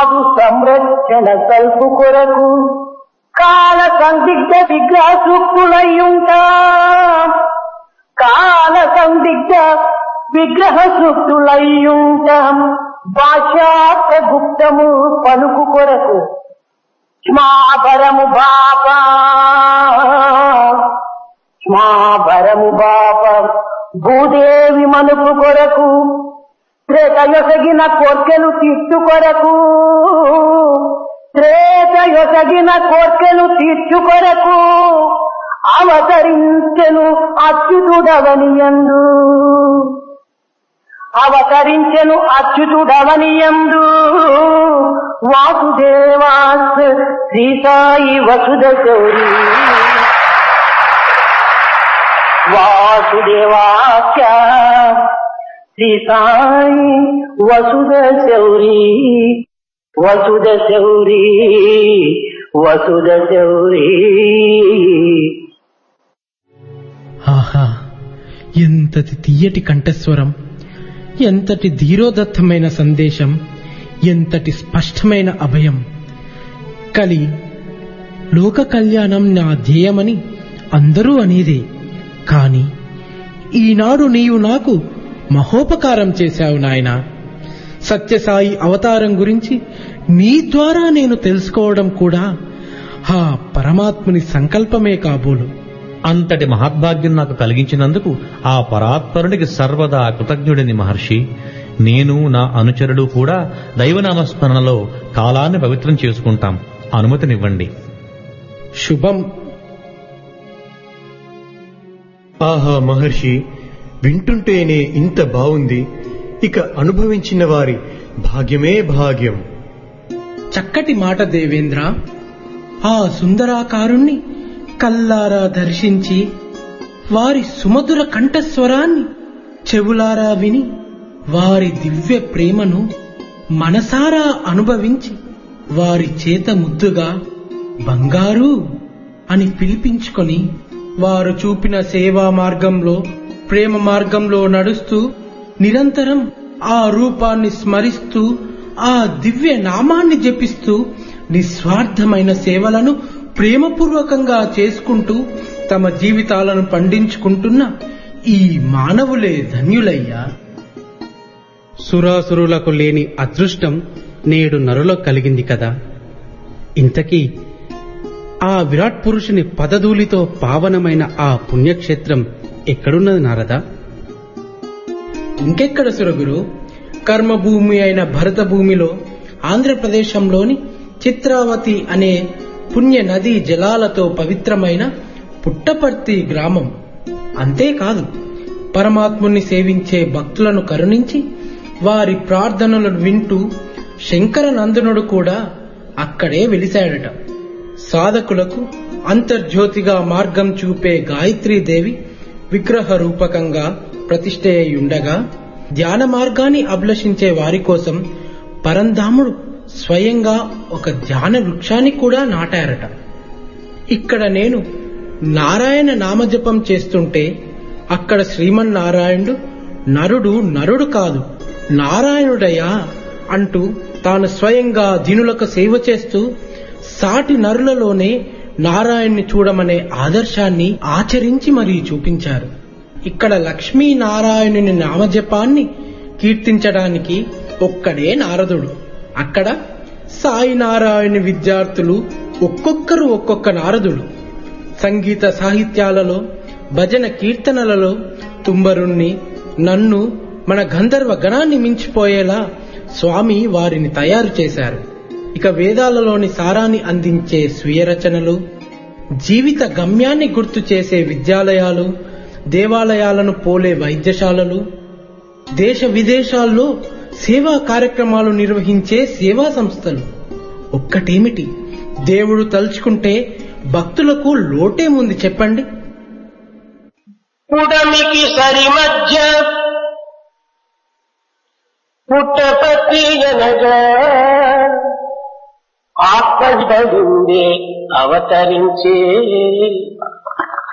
సాధు సంరక్షణ సల్పు కొరకు కాల సందిగ్ధ విగ్రహ సూక్తులయ్యుంటా కాల సందిగ్ధ విగ్రహ సూక్తులయ్యుంటాం భాషాత్ర గుప్తము పలుకు కొరకు స్మాభరము బాపా స్మాభరము బాప భూదేవి మనుపు కొరకు త్రేతయొసగిన కోర్కెలు తీర్చు కొరకు త్రేతయొసగిన కోర్కెలు తీర్చు కొరకు అవతరించెను అచ్యుతుడవనియందు అవతరించెను అచ్యుతుడవనియందు వాసుదేవాస్ శ్రీ సాయి వసుద గౌరీ వాసుదేవాఖ్య శ్రీ సాయి వసుద శౌరీ వసుద శౌరీ వసుద శౌరీ ఆహా ఎంతటి తీయటి కంఠస్వరం ఎంతటి ధీరోదత్తమైన సందేశం ఎంతటి స్పష్టమైన అభయం కలి లోక కళ్యాణం నా ధ్యేయమని అందరూ అనేదే కాని ఈనాడు నీవు నాకు మహోపకారం చేశావు నాయనా సత్యసాయి అవతారం గురించి నీ ద్వారా నేను తెలుసుకోవడం కూడా ఆ పరమాత్ముని సంకల్పమే కాబోలు అంతటి మహద్భాగ్యం నాకు కలిగించినందుకు ఆ పరాత్పరునికి సర్వదా కృతజ్ఞుడిని మహర్షి నేను నా అనుచరుడు కూడా దైవనామస్మరణలో కాలాన్ని పవిత్రం చేసుకుంటాం అనుమతినివ్వండి శుభం ఆహా మహర్షి వింటుంటేనే ఇంత బావుంది ఇక అనుభవించిన వారి భాగ్యమే భాగ్యం చక్కటి మాట దేవేంద్ర ఆ సుందరాకారుణ్ణి కల్లారా దర్శించి వారి సుమధుర కంఠస్వరాన్ని చెవులారా విని వారి దివ్య ప్రేమను మనసారా అనుభవించి వారి చేత ముద్దుగా బంగారు అని పిలిపించుకొని వారు చూపిన సేవా మార్గంలో ప్రేమ మార్గంలో నడుస్తూ నిరంతరం ఆ రూపాన్ని స్మరిస్తూ ఆ దివ్య నామాన్ని జపిస్తూ నిస్వార్థమైన సేవలను ప్రేమపూర్వకంగా చేసుకుంటూ తమ జీవితాలను పండించుకుంటున్న ఈ మానవులే ధన్యులయ్యా సురాసురులకు లేని అదృష్టం నేడు నరులకు కలిగింది కదా ఇంతకీ ఆ విరాట్ పురుషుని పదధూలితో పావనమైన ఆ పుణ్యక్షేత్రం ఎక్కడున్నది నారదా ఇంకెక్కడ సురగురు కర్మభూమి అయిన భరత భూమిలో ఆంధ్రప్రదేశంలోని చిత్రావతి అనే పుణ్య నదీ జలాలతో పవిత్రమైన పుట్టపర్తి గ్రామం అంతేకాదు పరమాత్ముని సేవించే భక్తులను కరుణించి వారి ప్రార్థనలను వింటూ శంకర నందనుడు కూడా అక్కడే వెలిశాడట సాధకులకు అంతర్జ్యోతిగా మార్గం చూపే గాయత్రీదేవి విగ్రహ రూపకంగా ప్రతిష్ఠ అయి ఉండగా ధ్యాన మార్గాన్ని అభిలషించే వారి కోసం పరంధాముడు స్వయంగా ఒక ధ్యాన వృక్షాన్ని కూడా నాటారట ఇక్కడ నేను నారాయణ నామజపం చేస్తుంటే అక్కడ శ్రీమన్నారాయణుడు నరుడు నరుడు కాదు నారాయణుడయ్యా అంటూ తాను స్వయంగా దినులకు సేవ చేస్తూ సాటి నరులలోనే నారాయణ్ణి చూడమనే ఆదర్శాన్ని ఆచరించి మరీ చూపించారు ఇక్కడ లక్ష్మీనారాయణుని నామజపాన్ని కీర్తించడానికి ఒక్కడే నారదుడు అక్కడ సాయి నారాయణ విద్యార్థులు ఒక్కొక్కరు ఒక్కొక్క నారదుడు సంగీత సాహిత్యాలలో భజన కీర్తనలలో తుంబరుణ్ణి నన్ను మన గంధర్వ గణాన్ని మించిపోయేలా స్వామి వారిని తయారు చేశారు ఇక వేదాలలోని సారాన్ని అందించే స్వీయ రచనలు జీవిత గమ్యాన్ని గుర్తు చేసే విద్యాలయాలు దేవాలయాలను పోలే వైద్యశాలలు దేశ విదేశాల్లో సేవా కార్యక్రమాలు నిర్వహించే సేవా సంస్థలు ఒక్కటేమిటి దేవుడు తలుచుకుంటే భక్తులకు లోటేముంది చెప్పండి పుడమికి సరి మధ్య పుట్టపతి అనగా ఆత్మజుండే అవతరించే